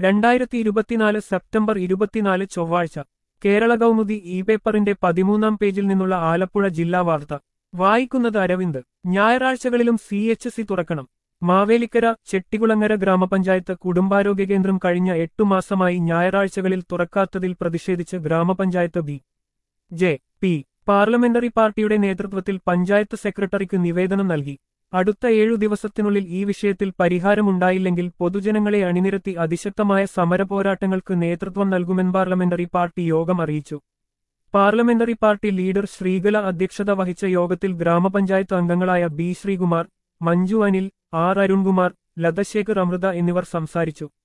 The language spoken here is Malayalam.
രണ്ടായിരത്തി ഇരുപത്തിനാല് സെപ്റ്റംബർ ഇരുപത്തിനാല് ചൊവ്വാഴ്ച കേരള കൗമുദി ഇ പേപ്പറിന്റെ പതിമൂന്നാം പേജിൽ നിന്നുള്ള ആലപ്പുഴ ജില്ലാ വാർത്ത വായിക്കുന്നത് അരവിന്ദ് ഞായറാഴ്ചകളിലും സി എച്ച് സി തുറക്കണം മാവേലിക്കര ചെട്ടികുളങ്ങര ഗ്രാമപഞ്ചായത്ത് കുടുംബാരോഗ്യ കേന്ദ്രം കഴിഞ്ഞ എട്ടു മാസമായി ഞായറാഴ്ചകളിൽ തുറക്കാത്തതിൽ പ്രതിഷേധിച്ച് ഗ്രാമപഞ്ചായത്ത് ബി ജെ പി പാർലമെന്ററി പാർട്ടിയുടെ നേതൃത്വത്തിൽ പഞ്ചായത്ത് സെക്രട്ടറിക്ക് നിവേദനം നൽകി അടുത്ത ഏഴു ദിവസത്തിനുള്ളിൽ ഈ വിഷയത്തിൽ പരിഹാരമുണ്ടായില്ലെങ്കിൽ പൊതുജനങ്ങളെ അണിനിരത്തി അതിശക്തമായ സമരപോരാട്ടങ്ങൾക്ക് നേതൃത്വം നൽകുമെന്ന് പാർലമെന്ററി പാർട്ടി യോഗം അറിയിച്ചു പാർലമെന്ററി പാർട്ടി ലീഡർ ശ്രീകല അധ്യക്ഷത വഹിച്ച യോഗത്തിൽ ഗ്രാമപഞ്ചായത്ത് അംഗങ്ങളായ ബി ശ്രീകുമാർ മഞ്ജു അനിൽ ആർ അരുൺകുമാർ ലതശേഖർ അമൃത എന്നിവർ സംസാരിച്ചു